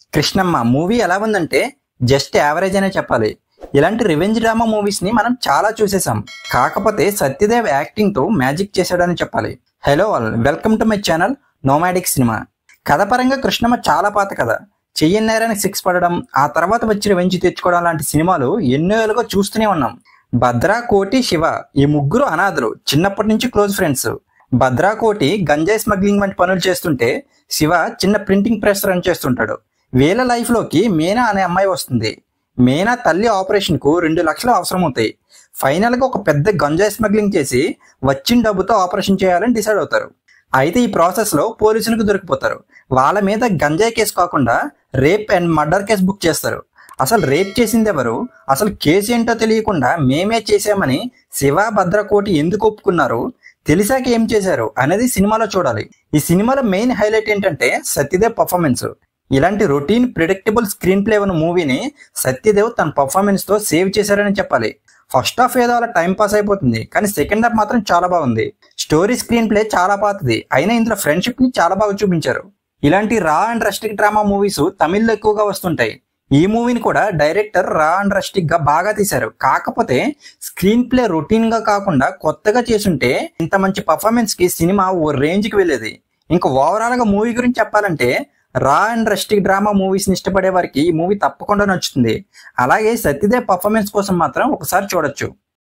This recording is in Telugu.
కృష్ణమ్మ మూవీ ఎలా ఉందంటే జస్ట్ యావరేజ్ అనే చెప్పాలి ఇలాంటి రివెంజ్ డ్రామా మూవీస్ ని మనం చాలా చూసేసాం కాకపోతే సత్యదేవ్ యాక్టింగ్ తో మ్యాజిక్ చేశాడని చెప్పాలి hello all welcome to my channel nomadic cinema కథ పరంగా కృష్ణమ్మ చాలా పాత కథ చెయ్యని నేరానికి సిక్స్ పడడం ఆ తర్వాత వచ్చి రివెంజ్ తెచ్చుకోవడం లాంటి సినిమాలు ఎన్నో ఏళ్ళుగా చూస్తూనే ఉన్నాం భద్రా కోటి శివ ఈ ముగ్గురు అనాథలు చిన్నప్పటి నుంచి క్లోజ్ ఫ్రెండ్స్ భద్రా కోటి గంజాయి స్మగ్లింగ్ వంటి పనులు చేస్తుంటే శివ చిన్న ప్రింటింగ్ ప్రెస్ రన్ చేస్తుంటాడు వీళ్ళ లైఫ్ లోకి మీనా అనే అమ్మాయి వస్తుంది మీనా తల్లి ఆపరేషన్ కు రెండు లక్షలు అవసరం అవుతాయి ఫైనల్ గా ఒక పెద్ద గంజాయి స్మగ్లింగ్ చేసి వచ్చిన డబ్బుతో ఆపరేషన్ చేయాలని డిసైడ్ అవుతారు అయితే ఈ ప్రాసెస్ లో పోలీసులకు దొరికిపోతారు వాళ్ళ మీద గంజాయి కేసు కాకుండా rape and murder case book చేస్తారు అసలు రేప్ చేసింది ఎవరు అసలు కేసు ఏంటో తెలియకుండా మేమే చేసామని శివ భద్రకోటి ఎందుకు ఒప్పుకున్నారు తెలిసాక ఏం చేశారు అనేది సినిమాలో చూడాలి ఈ సినిమాలో మెయిన్ హైలైట్ ఏంటంటే సత్యదేవ్ పర్ఫార్మెన్స్ ఇలాంటి రొటీన్ ప్రిడిక్టబుల్ స్క్రీన్ ప్లే ఉన్న మూవీని సత్యదేవ్ తన పర్ఫార్మెన్స్ తో సేవ్ చేశారని చెప్పాలి ఫస్ట్ హాఫ్ ఏదో అలా టైం పాస్ అయిపోతుంది కానీ సెకండ్ హాఫ్ మాత్రం చాలా బాగుంది స్టోరీ స్క్రీన్ ప్లే చాలా పాతది అయినా ఇందులో ఫ్రెండ్షిప్ ని చాలా బాగా చూపించారు ఇలాంటి రా అండ్ రస్టిక్ డ్రామా మూవీస్ తమిళ్లో ఎక్కువగా వస్తుంటాయి ఈ మూవీని కూడా డైరెక్టర్ రా అండ్ రస్టిక్ గా బాగా తీశారు కాకపోతే స్క్రీన్ ప్లే రొటీన్ గా కాకుండా కొత్తగా చేసుంటే ఇంత మంచి పర్ఫార్మెన్స్ కి సినిమా ఓ రేంజ్ కి వెళ్ళేది ఇంకా ఓవరాల్ గా మూవీ గురించి చెప్పాలంటే రా అండ్ రస్టిక్ డ్రామా మూవీస్ ని ఇష్టపడే వారికి ఈ మూవీ తప్పకుండా నచ్చుతుంది అలాగే సత్యదేవ్ పర్ఫార్మెన్స్ కోసం మాత్రం ఒకసారి చూడొచ్చు